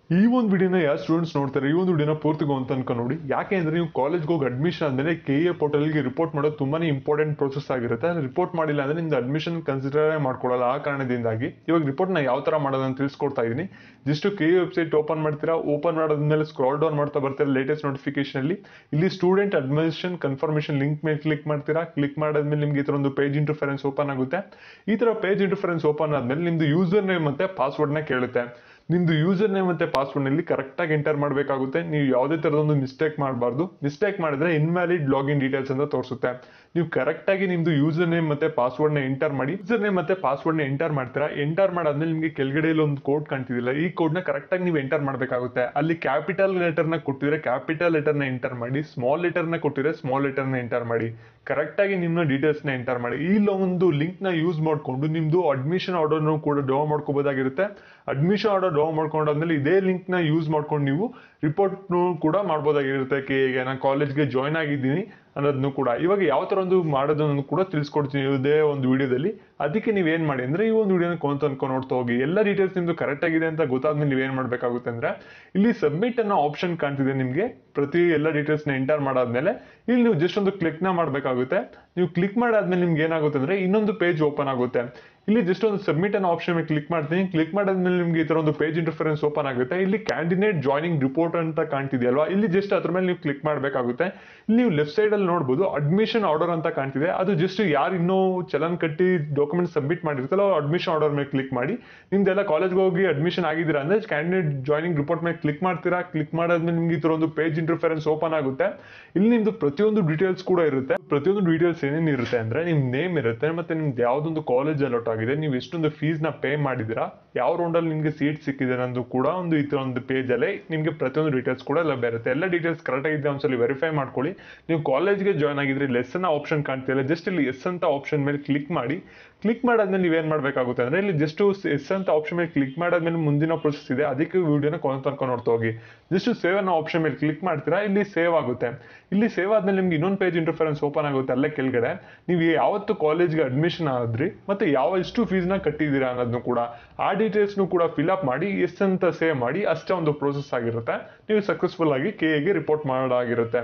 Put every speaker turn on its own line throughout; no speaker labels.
ಈ ಒಂದು ವಿಡಿಯೋನ ಯಾವ ಸ್ಟೂಡೆಂಟ್ಸ್ ನೋಡ್ತಾರೆ ಈ ಒಂದು ವಿಡಿಯೋನ ಪೂರ್ತಿಗೂ ಅಂತ ಅನ್ಕೊಂಡು ನೋಡಿ ಯಾಕೆ ಅಂದ್ರೆ ನೀವು ಕಾಲೇಜ್ಗೆ ಹೋಗಿ ಅಡ್ಮಿಷನ್ ಆದ್ಮೇಲೆ ಕೆ ಎ ಪೋರ್ಟಲ್ಗೆ ರಿಪೋರ್ಟ್ ಮಾಡೋದು ತುಂಬಾನೇ ಇಂಪಾರ್ಟೆಂಟ್ ಪ್ರೋಸೆಸ್ ಆಗಿರುತ್ತೆ ರಿಪೋರ್ಟ್ ಮಾಡಿಲ್ಲ ಅಂದ್ರೆ ನಿಮ್ದು ಅಡ್ಮಿಷನ್ ಕನ್ಸಿಡರ್ ಮಾಡ್ಕೊಳ್ಳಲ್ಲ ಆ ಕಾರಣದಿಂದಾಗಿ ಇವಾಗ ರಿಪೋರ್ಟ್ನ ಯಾವ ತರ ಮಾಡೋದು ಅಂತ ತಿಳಿಸ್ಕೊಡ್ತಾ ಇದೀನಿ just K A website open ಮಾಡ್ತೀರಾ ಓಪನ್ ಮಾಡಾದ್ಮೇಲೆ ಸ್ಕ್ರಾಲ್ ಡೌನ್ ಮಾಡ್ತಾ ಬರ್ತೀರಾ ಲೇಟೆಸ್ಟ್ ನೋಟಿಫಿಕೇಶನ್ ಅಲ್ಲಿ ಇಲ್ಲಿ ಸ್ಟೂಡೆಂಟ್ ಅಡ್ಮಿಷನ್ ಕನ್ಫರ್ಮೇಶನ್ ಲಿಂಕ್ ಮೇಲೆ ಕ್ಲಿಕ್ ಮಾಡ್ತೀರಾ ಕ್ಲಿಕ್ ಮಾಡಾದ್ಮೇಲೆ ನಿಮ್ಗೆ ಈ ತರ ಒಂದು ಪೇಜ್ ಇಂಟರ್ಫರೆನ್ಸ್ ಓಪನ್ ಆಗುತ್ತೆ ಈ ತರ ಪೇಜ್ ಇಂಟರ್ಫರೆನ್ಸ್ ಓಪನ್ ಆದ್ಮೇಲೆ ನಿಮ್ದು ಯೂಸರ್ ನೇಮ್ ಮತ್ತೆ ಪಾಸ್ವರ್ಡ್ ನ ಕೇಳುತ್ತೆ ನಿಮ್ದು ಯೂಸರ್ ನೇಮ್ ಮತ್ತೆ ಪಾಸ್ವರ್ಡ್ ನಲ್ಲಿ ಕರೆಕ್ಟ್ ಆಗಿ ಎಂಟರ್ ಮಾಡಬೇಕಾಗುತ್ತೆ ನೀವು ಯಾವುದೇ ತರದೊಂದು ಮಿಸ್ಟೇಕ್ ಮಾಡಬಾರ್ದು ಮಿಸ್ಟೇಕ್ ಮಾಡಿದ್ರೆ ಇನ್ವ್ಯಾಲಿಡ್ ಲಾಗಿನ್ ಡೀಟೇಲ್ಸ್ ಅಂತ ತೋರಿಸುತ್ತೆ ನೀವು ಕರೆಕ್ಟ್ ಆಗಿ ನಿಮ್ದು ಯೂಸರ್ ನೇಮ್ ಮತ್ತೆ ಪಾಸ್ವರ್ಡ್ ನ ಎಂಟರ್ ಮಾಡಿ ಯೂಸರ್ ನೇಮ್ ಮತ್ತೆ ಪಾಸ್ವರ್ಡ್ ನ ಎಂಟರ್ ಮಾಡ್ತೀರಾ ಎಂಟರ್ ಮಾಡಾದ್ಮೇಲೆ ನಿಮಗೆ ಕೆಳಗಡೆ ಇಲ್ಲಿ ಒಂದು ಕೋಡ್ ಕಾಣ್ತಿದಿಲ್ಲ ಈ ಕೋಡ್ ನ ಕರೆಕ್ಟ್ ಆಗಿ ನೀವು ಎಂಟರ್ ಮಾಡಬೇಕಾಗುತ್ತೆ ಅಲ್ಲಿ ಕ್ಯಾಪಿಟಲ್ ಲೆಟರ್ ನ ಕೊಟ್ಟಿದ್ರೆ ಕ್ಯಾಪಿಟಲ್ ಲೆಟರ್ ನ ಎಂಟರ್ ಮಾಡಿ ಸ್ಮಾಲ್ ಲೆಟರ್ ನ ಕೊಟ್ಟಿದ್ರೆ ಸ್ಮಾಲ್ ಲೆಟರ್ ನ ಎಂಟರ್ ಮಾಡಿ ಕರೆಕ್ಟ್ ಆಗಿ ನಿಮ್ಮ ಡೀಟೇಲ್ಸ್ ನ ಎಂಟರ್ ಮಾಡಿ ಈ ಒಂದು ಲಿಂಕ್ ನ ಯೂಸ್ ಮಾಡ್ಕೊಂಡು ನಿಮ್ದು ಅಡ್ಮಿಷನ್ ಆರ್ಡರ್ ಕೂಡ ಡೌ ಮಾಡ್ಕೋಬಹುದಾಗಿರುತ್ತೆ ಅಡ್ಮಿಷನ್ ಆರ್ಡರ್ ಡೌ ಮಾಡ್ಕೊಂಡಾದ್ಮೇಲೆ ಇದೇ ಲಿಂಕ್ ನ ಯೂಸ್ ಮಾಡ್ಕೊಂಡು ನೀವು ರಿಪೋರ್ಟ್ ಕೂಡ ಮಾಡ್ಬೋದಾಗಿರುತ್ತೆ ಕೆ ಈಗ ನಾನು ಕಾಲೇಜ್ಗೆ ಜಾಯ್ನ್ ಆಗಿದ್ದೀನಿ ಅನ್ನೋದನ್ನು ಕೂಡ ಇವಾಗ ಯಾವ ತರ ಒಂದು ಮಾಡೋದನ್ನು ಕೂಡ ತಿಳಿಸ್ಕೊಡ್ತೀನಿ ಇದೇ ಒಂದು ವಿಡಿಯೋದಲ್ಲಿ ಅದಕ್ಕೆ ನೀವು ಏನ್ ಮಾಡಿ ಅಂದ್ರೆ ಈ ಒಂದು ವಿಡಿಯೋನ ಕೊಂತ ಅನ್ಕೊಂಡು ನೋಡ್ತಾ ಹೋಗಿ ಎಲ್ಲ ಡೀಟೇಲ್ಸ್ ನಿಮ್ದು ಕರೆಕ್ಟ್ ಆಗಿದೆ ಅಂತ ಗೊತ್ತಾದ್ಮೇಲೆ ನೀವು ಏನ್ ಮಾಡ್ಬೇಕಾಗುತ್ತೆ ಅಂದ್ರೆ ಇಲ್ಲಿ ಸಬ್ಮಿಟ್ ಅನ್ನೋ ಆಪ್ಷನ್ ಕಾಣ್ತಿದೆ ನಿಮ್ಗೆ ಪ್ರತಿ ಎಲ್ಲ ಡೀಟೇಲ್ಸ್ ನ ಎಂಟರ್ ಮಾಡಾದ್ಮೇಲೆ ಇಲ್ಲಿ ನೀವು ಜಸ್ಟ್ ಒಂದು ಕ್ಲಿಕ್ ನ ಮಾಡ್ಬೇಕಾಗುತ್ತೆ ನೀವು ಕ್ಲಿಕ್ ಮಾಡಾದ್ಮೇಲೆ ನಿಮ್ಗೆ ಏನಾಗುತ್ತೆ ಅಂದ್ರೆ ಇನ್ನೊಂದು ಪೇಜ್ ಓಪನ್ ಆಗುತ್ತೆ ಇಲ್ಲಿ ಜಸ್ಟ್ ಒಂದು ಸಬ್ಮಿಟ್ ಅನ್ನೋ ಆಪ್ಷನ್ ಮೇಲೆ ಕ್ಲಿಕ್ ಮಾಡ್ತೀನಿ ಕ್ಲಿಕ್ ಮಾಡಾದ್ಮೇಲೆ ನಿಮ್ಗೆ ಈ ತರ ಒಂದು ಪೇಜ್ ಇಂಟರ್ಫರೆನ್ಸ್ ಓಪನ್ ಆಗುತ್ತೆ ಇಲ್ಲಿ ಕ್ಯಾಂಡಿಡೇಟ್ ಜಾಯ್ನಿಂಗ್ ರಿಪೋರ್ಟ್ ಅಂತ ಕಾಣ್ತಿದೆಯಲ್ವಾ ಇಲ್ಲಿ ಜಸ್ಟ್ ಅದ್ರ ಮೇಲೆ ನೀವು ಕ್ಲಿಕ್ ಮಾಡಬೇಕಾಗುತ್ತೆ ಇಲ್ಲಿ ನೀವು ಲೆಫ್ಟ್ ಸೈಡ್ ಅಲ್ಲಿ ನೋಡಬಹುದು ಅಡ್ಮಿಷನ್ ಆರ್ಡರ್ ಅಂತ ಕಾಣ್ತಿದೆ ಅದು ಜಸ್ಟ್ ಯಾರು ಇನ್ನೂ ಚಲನ್ ಕಟ್ಟಿ ಡಾಕ್ಯುಮೆಂಟ್ ಸಬ್ಮಿಟ್ ಮಾಡಿರ್ತಾರೋ ಅಡ್ಮಿಷನ್ ಆರ್ಡರ್ ಮೇಲೆ ಕ್ಲಿಕ್ ಮಾಡಿ ನಿಮ್ದೆಲ್ಲ ಕಾಲೇಜ್ಗೆ ಹೋಗಿ ಅಡ್ಮಿಷನ್ ಆಗಿದ್ದೀರಾ ಅಂದ್ರೆ ಕ್ಯಾಂಡಿಡೇಟ್ ಜಾಯ್ನಿಂಗ್ ರಿಪೋರ್ಟ್ ಮೇಲೆ ಕ್ಲಿಕ್ ಮಾಡ್ತೀರಾ ಕ್ಲಿಕ್ ಮಾಡಾದ್ಮೇಲೆ ನಿಮ್ಗೆ ಈ ತರ ಒಂದು ಪೇಜ್ ಇಂಟರ್ಫರೆನ್ಸ್ ಓಪನ್ ಆಗುತ್ತೆ ಇಲ್ಲಿ ನಿಮ್ದು ಪ್ರತಿಯೊಂದು ಡೀಟೇಲ್ಸ್ ಕೂಡ ಇರುತ್ತೆ ಪ್ರತಿಯೊಂದು ಡೀಟೇಲ್ಸ್ ಏನೇನು ಇರುತ್ತೆ ಅಂದ್ರೆ ನಿಮ್ ನೇಮ್ ಇರುತ್ತೆ ಮತ್ತೆ ನಿಮ್ದು ಯಾವ್ದೊಂದು ಕಾಲೇಜ್ ಅಲಾಟ್ ಆಗಿದೆ ನೀವು ಎಷ್ಟೊಂದು ಫೀಸ್ ನ ಪೇ ಮಾಡಿದಿರಾ ಯಾವ ರೌಂಡ್ ಅಲ್ಲಿ ನಿಮ್ಗೆ ಸೀಟ್ ಸಿಕ್ಕಿದೆ ಅನ್ನೋದು ಕೂಡ ಒಂದು ಈ ತರ ಒಂದು ಪೇಜ್ ಅಲ್ಲಿ ನಿಮ್ಗೆ ಪ್ರತಿಯೊಂದು ಡೀಟೇಲ್ಸ್ ಕೂಡ ಲಭ್ಯ ಇರುತ್ತೆ ಎಲ್ಲ ಡೀಟೇಲ್ಸ್ ಕರೆಕ್ಟ್ ಆಗಿದೆ ಒಂದ್ಸಲಿ ವೆರಿಫೈ ಮಾಡ್ಕೊಳ್ಳಿ ನೀವು ಕಾಲೇಜ್ಗೆ ಜಾಯ್ನ್ ಆಗಿದ್ರೆ ಲೆಸನ್ ಆಪ್ಷನ್ ಕಾಣ್ತಿಲ್ಲ ಜಸ್ಟ್ ಇಲ್ಲಿ ಎಸ್ ಅಂತ ಆಪ್ಷನ್ ಮೇಲೆ ಕ್ಲಿಕ್ ಮಾಡಿ ಕ್ಲಿಕ್ ಮಾಡಾದ್ಮೇಲೆ ನೀವೇನ್ ಮಾಡ್ಬೇಕಾಗುತ್ತೆ ಅಂದ್ರೆ ಇಲ್ಲಿ ಜಸ್ಟ್ ಎಸ್ ಅಂತ ಆಪ್ಷನ್ ಮೇಲೆ ಕ್ಲಿಕ್ ಮಾಡಾದ್ಮೇಲೆ ಮುಂದಿನ ಪ್ರೊಸೆಸ್ ಇದೆ ಅದಕ್ಕೆ ವಿಡಿಯೋನ ಕೊಂತ ತನ್ಕೊಂಡು ನೋಡ್ತಾ ಹೋಗಿ ಜಸ್ಟ್ ಸೇವ್ ಅನ್ನೋ ಆಪ್ಷನ್ ಮೇಲೆ ಕ್ಲಿಕ್ ಮಾಡ್ತೀರಾ ಇಲ್ಲಿ ಸೇವ್ ಆಗುತ್ತೆ ಇಲ್ಲಿ ಸೇವ್ ಆದ್ಮೇಲೆ ನಿಮ್ಗೆ ಇನ್ನೊಂದು ಪೇಜ್ ಇಂಟರ್ಫರೆನ್ಸ್ ಓಪನ್ ಆಗುತ್ತೆ ಅಲ್ಲೇ ಕೆಳಗಡೆ ನೀವು ಯಾವತ್ತು ಕಾಲೇಜ್ಗೆ ಅಡ್ಮಿಷನ್ ಆದ್ರಿ ಮತ್ತೆ ಯಾವ ಎಷ್ಟು ಫೀಸ್ನ ಕಟ್ಟಿದ್ದೀರಾ ಅನ್ನೋದನ್ನು ಕೂಡ ಆ ಡೀಟೇಲ್ಸ್ನು ಕೂಡ ಫಿಲ್ ಅಪ್ ಮಾಡಿ ಎಸ್ ಅಂತ ಸೇವ್ ಮಾಡಿ ಅಷ್ಟೇ ಒಂದು ಪ್ರೋಸೆಸ್ ಆಗಿರುತ್ತೆ ನೀವು ಸಕ್ಸಸ್ಫುಲ್ ಆಗಿ ಕೆ ಎಗೆ ರಿಪೋರ್ಟ್ ಮಾಡಾಗಿರುತ್ತೆ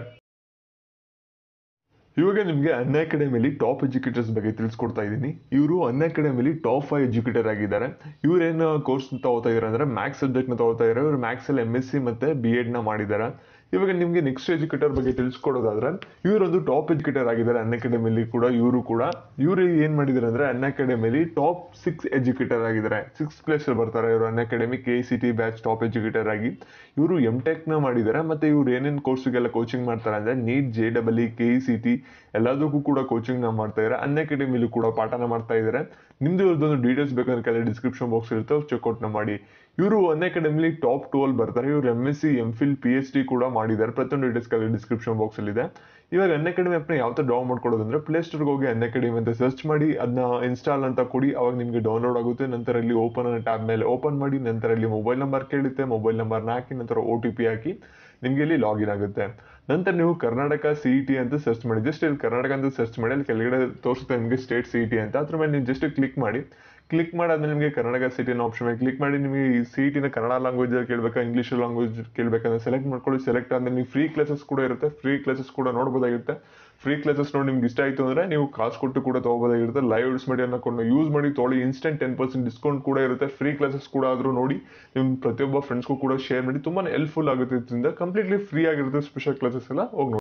ಇವಾಗ ನಿಮಗೆ ಅನ್ ಅಕಾಡೆಮಿಲಿ ಟಾಪ್ ಎಜುಕೇಟರ್ಸ್ ಬಗ್ಗೆ ತಿಳಿಸ್ಕೊಡ್ತಾ ಇದ್ದೀನಿ ಇವರು ಅನ್ ಅಕಾಡೆಮಿಲಿ ಟಾಪ್ ಫೈವ್ ಎಜುಕೇಟರ್ ಆಗಿದ್ದಾರೆ ಇವ್ರೇನು ಕೋರ್ಸ್ ತಗೋತಾ ಇದ್ದಾರೆ ಅಂದ್ರೆ ಮ್ಯಾಥ್ಸ್ ಸಬ್ಜೆಕ್ಟ್ ನ ತಗೋತಾ ಇದ್ದಾರೆ ಇವರು ಮ್ಯಾಥ್ಸ್ ಅಲ್ಲಿ ಎಂ ಎಸ್ ಸಿ ಮತ್ತೆ ಬಿ ಎಡ್ ನ ಮಾಡಿದ್ದಾರೆ ಇವಾಗ ನಿಮಗೆ ನೆಕ್ಸ್ಟ್ ಎಜುಕೇಟರ್ ಬಗ್ಗೆ ತಿಳಿಸ್ಕೊಡೋದಾದ್ರೆ ಇವರೊಂದು ಟಾಪ್ ಎಜುಕೇಟರ್ ಆಗಿದ್ದಾರೆ ಅನ್ ಅಕಾಡೆಮಿಲಿ ಕೂಡ ಇವರು ಕೂಡ ಇವರು ಏನ್ ಮಾಡಿದ್ದಾರೆ ಅಂದ್ರೆ ಅನ್ ಅಕಾಡೆಮಿಲಿ ಟಾಪ್ ಸಿಕ್ಸ್ ಎಜುಕೇಟರ್ ಆಗಿದ್ದಾರೆ ಸಿಕ್ಸ್ ಪ್ಲೇಸ್ ಬರ್ತಾರೆ ಇವರು Unacademy K C T batch top educator ಆಗಿ ಇವರು ಎಂ ಟೆಕ್ ನ ಮಾಡಿದ್ದಾರೆ ಮತ್ತೆ ಇವ್ರು ಏನೇನ್ ಕೋರ್ಸ್ಗೆಲ್ಲ ಕೋಚಿಂಗ್ ಮಾಡ್ತಾರೆ ಅಂದ್ರೆ NEET J double E K C T ಎಲ್ಲದಕ್ಕೂ ಕೂಡ ಕೋಚಿಂಗ್ ನ ಮಾಡ್ತಾ ಇದ್ದಾರೆ ಅನ್ ಅಕಾಡೆಮಿಲಿ ಕೂಡ ಪಾಠನ ಮಾಡ್ತಾ ಇದ್ದಾರೆ ನಿಮ್ದು ಇವ್ರದ್ದೊಂದು ಡೀಟೇಲ್ಸ್ ಬೇಕಂದ್ರೆ ಕೆಳಗೆ ಡಿಸ್ಕ್ರಿಪ್ಷನ್ ಬಾಕ್ಸ್ ಇರುತ್ತೆ ಚೆಕ್ಔಟ್ ನ ಮಾಡಿ ಇವರು ಅನ್ ಅಕಾಡೆಮಿಲಿ ಟಾಪ್ ಟುವೆಲ್ ಬರ್ತಾರೆ ಇವರು M S C M Phil P H D ಕೂಡ ಮಾಡಿದ್ದಾರೆ ಪ್ರತಿಯೊಂದು ಡೀಟೇಲ್ಸ್ ಕೆಳಗೆ ಡಿಸ್ಕ್ರಿಪ್ಷನ್ ಬಾಕ್ಸ್ ಅಲ್ಲಿ ಇದೆ ಇವಾಗ ಅನ್ ಅಕಾಡೆಮಿ ಆಪ್ನ ಯಾವ ತರ ಡೌನ್ ಮಾಡ್ಕೊಳ್ಳೋದಂದ್ರೆ ಪ್ಲೇ ಸ್ಟೋರ್ಗೆ ಹೋಗಿ ಅನ್ ಅಕಾಡೆಮಿ ಅಂತ ಸರ್ಚ್ ಮಾಡಿ ಅದನ್ನ ಇನ್ಸ್ಟಾಲ್ ಅಂತ ಕೊಡಿ ಅವಾಗ ನಿಮಗೆ ಡೌನ್ಲೋಡ್ ಆಗುತ್ತೆ ನಂತರ ಇಲ್ಲಿ ಓಪನ್ ಅನ್ನೋ ಟ್ಯಾಬ್ ಮೇಲೆ ಓಪನ್ ಮಾಡಿ ನಂತರ ಇಲ್ಲಿ ಮೊಬೈಲ್ ನಂಬರ್ ಕೇಳುತ್ತೆ ಮೊಬೈಲ್ ನಂಬರ್ನ ಹಾಕಿ ನಂತರ ಒ ಟಿ ಪಿ ಹಾಕಿ ನಿಮಗೆ ಇಲ್ಲಿ ಲಾಗಿನ್ ಆಗುತ್ತೆ ನಂತರ ನೀವು ಕರ್ನಾಟಕ ಸಿ ಇ ಟಿ ಅಂತ ಸರ್ಚ್ ಮಾಡಿ ಜಸ್ಟ್ ಇಲ್ಲಿ ಕರ್ನಾಟಕ ಅಂತ ಸರ್ಚ್ ಮಾಡಿ ಅಲ್ಲಿ ಕೆಳಗಡೆ ತೋರಿಸುತ್ತೆ ನಿಮಗೆ ಸ್ಟೇಟ್ ಸಿ ಇ ಟಿ ಅಂತ ಅದ್ರ ಮೇಲೆ ನೀವು ಜಸ್ಟ್ ಕ್ಲಿಕ್ ಮಾಡಿ ಕ್ಲಿಕ್ ಮಾಡಾದ್ಮೇಲೆ ನಿಮಗೆ ಕರ್ನಾಟಕ ಸಿಟಿ ಅನ್ನೋ ಆಪ್ಷನ್ ಮೇಲೆ ಕ್ಲಿಕ್ ಮಾಡಿ ನಿಮಗೆ ಈ ಸಿ ಟಿನ ಕನ್ನಡ ಲ್ಯಾಂಗ್ವೇಜ್ ಅಲ್ಲಿ ಕೇಳಬೇಕಾ ಇಂಗ್ಲೀಷ್ ಲ್ಯಾಂಗ್ವೇಜ್ ಕೇಳಬೇಕಂದ್ರೆ ಸೆಲೆಕ್ಟ್ ಮಾಡ್ಕೊಳ್ಳಿ ಸೆಲೆಕ್ಟ್ ಆದ್ಮೇಲೆ ನೀವು ಫ್ರೀ ಕ್ಲಾಸಸ್ ಕೂಡ ಇರುತ್ತೆ ಫ್ರೀ ಕ್ಲಾಸಸ್ ಕೂಡ ನೋಡ್ಬೋದಾಗಿರುತ್ತೆ ಫ್ರೀ ಕ್ಲಾಸಸ್ ನೋಡಿ ನಿಮ್ಗೆ ಇಷ್ಟ ಆಯ್ತು ಅಂದ್ರೆ ನೀವು ಕಾಸು ಕೊಟ್ಟು ಕೂಡ ತಗೋಬೋದಾಗಿರುತ್ತೆ ಲೈವ್ ಮೀಡಿಯಾನ ಕೊಂಡು ಯೂಸ್ ಮಾಡಿ ತೊಗೊಳ್ಳಿ ಇನ್ಸ್ಟೆಂಟ್ ಟೆನ್ ಪರ್ಸೆಂಟ್ ಡಿಸ್ಕೌಂಟ್ ಕೂಡ ಇರುತ್ತೆ ಫ್ರೀ ಕ್ಲಾಸಸ್ ಕೂಡ ಆದ್ರೂ ನೋಡಿ ನಿಮ್ಮ ಪ್ರತಿಯೊಬ್ಬ ಫ್ರೆಂಡ್ಸ್ಗೂ ಕೂಡ ಶೇರ್ ಮಾಡಿ ತುಂಬಾನೇ ಹೆಲ್ಪ್ಫುಲ್ ಆಗುತ್ತೆ ಇದರಿಂದ ಕಂಪ್ಲೀಟ್ಲಿ ಫ್ರೀ ಆಗಿರುತ್ತೆ ಸ್ಪೆಷಲ್ ಕ್ಲಾಸಸ್ ಎಲ್ಲ ಹೋಗಿ ನೋಡಿ